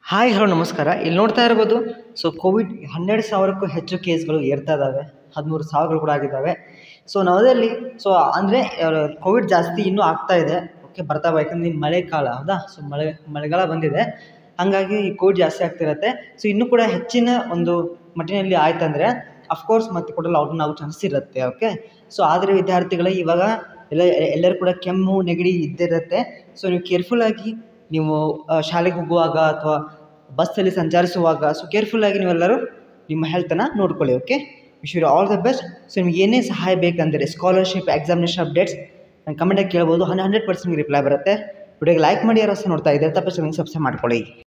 hi hello ನಮಸ್ಕಾರ ಇಲ್ಲಿ ನೋಡ್ತಾ ಇರ್ಬೋದು ಸೊ ಕೋವಿಡ್ ಹನ್ನೆರಡು ಸಾವಿರಕ್ಕೂ ಹೆಚ್ಚು ಕೇಸ್ಗಳು ಏರ್ತಾ ಇದ್ದಾವೆ ಹದಿಮೂರು ಸಾವಿರಗಳು ಕೂಡ ಆಗಿದ್ದಾವೆ ಸೊ ನವದೆಹಲಿ ಸೊ ಅಂದರೆ ಕೋವಿಡ್ ಜಾಸ್ತಿ ಇನ್ನೂ ಆಗ್ತಾ ಇದೆ ಓಕೆ ಬರ್ತಾವೆ ಯಾಕಂದ್ರೆ ಇನ್ನು ಮಳೆಕಾಲ ಹೌದಾ ಸೊ ಮಳೆ ಮಳೆಗಾಲ ಬಂದಿದೆ ಹಾಗಾಗಿ ಕೋವಿಡ್ ಜಾಸ್ತಿ ಆಗ್ತಿರತ್ತೆ ಸೊ ಇನ್ನೂ ಕೂಡ ಹೆಚ್ಚಿನ ಒಂದು ಮಟ್ಟಿನಲ್ಲಿ ಆಯ್ತಂದರೆ ಅಫ್ಕೋರ್ಸ್ ಮತ್ತೆ ಕೂಡ ಲಾಕ್ಡೌನ್ ಆಗೋ ಚಾನ್ಸ್ ಇರುತ್ತೆ ಓಕೆ ಸೊ ಆದರೆ ವಿದ್ಯಾರ್ಥಿಗಳೇ ಇವಾಗ ಎಲ್ಲ ಎಲ್ಲರೂ ಕೂಡ ಕೆಮ್ಮು ನೆಗಡಿ ಇದ್ದೇ ಇರುತ್ತೆ ಸೊ ನೀವು ಕೇರ್ಫುಲ್ಲಾಗಿ ನೀವು ಆ, ಶಾಲೆಗೆ ಹೋಗುವಾಗ ಅಥವಾ ಬಸ್ಸಲ್ಲಿ ಸಂಚರಿಸುವಾಗ ಸೊ ಕೇರ್ಫುಲ್ಲಾಗಿ ನೀವೆಲ್ಲರೂ ನಿಮ್ಮ ಹೆಲ್ತನ್ನು ನೋಡ್ಕೊಳ್ಳಿ okay wish you all the best so ನಿಮ್ಗೆ ಏನೇ ಸಹಾಯ ಬೇಕಂದರೆ ಸ್ಕಾಲರ್ಶಿಪ್ ಎಕ್ಸಾಮಿನೇಷನ್ ಅಪ್ಡೇಟ್ಸ್ ನಾನು ಕಮೆಂಟಾಗಿ ಕೇಳ್ಬೋದು ಹಂಡ್ರೆಡ್ ಪರ್ಸೆಂಟ್ ರಿಪ್ಲೈ ಬರುತ್ತೆ ವಿಡಿಯೋಗೆ ಲೈಕ್ ಮಾಡಿ ಯಾರು ಹೊಸ ನೋಡ್ತಾ ಇದ್ದಾರೆ ತಪ್ಪು ಸಬ್ಸ್ಕ್ರೈಬ್ ಮಾಡ್ಕೊಳ್ಳಿ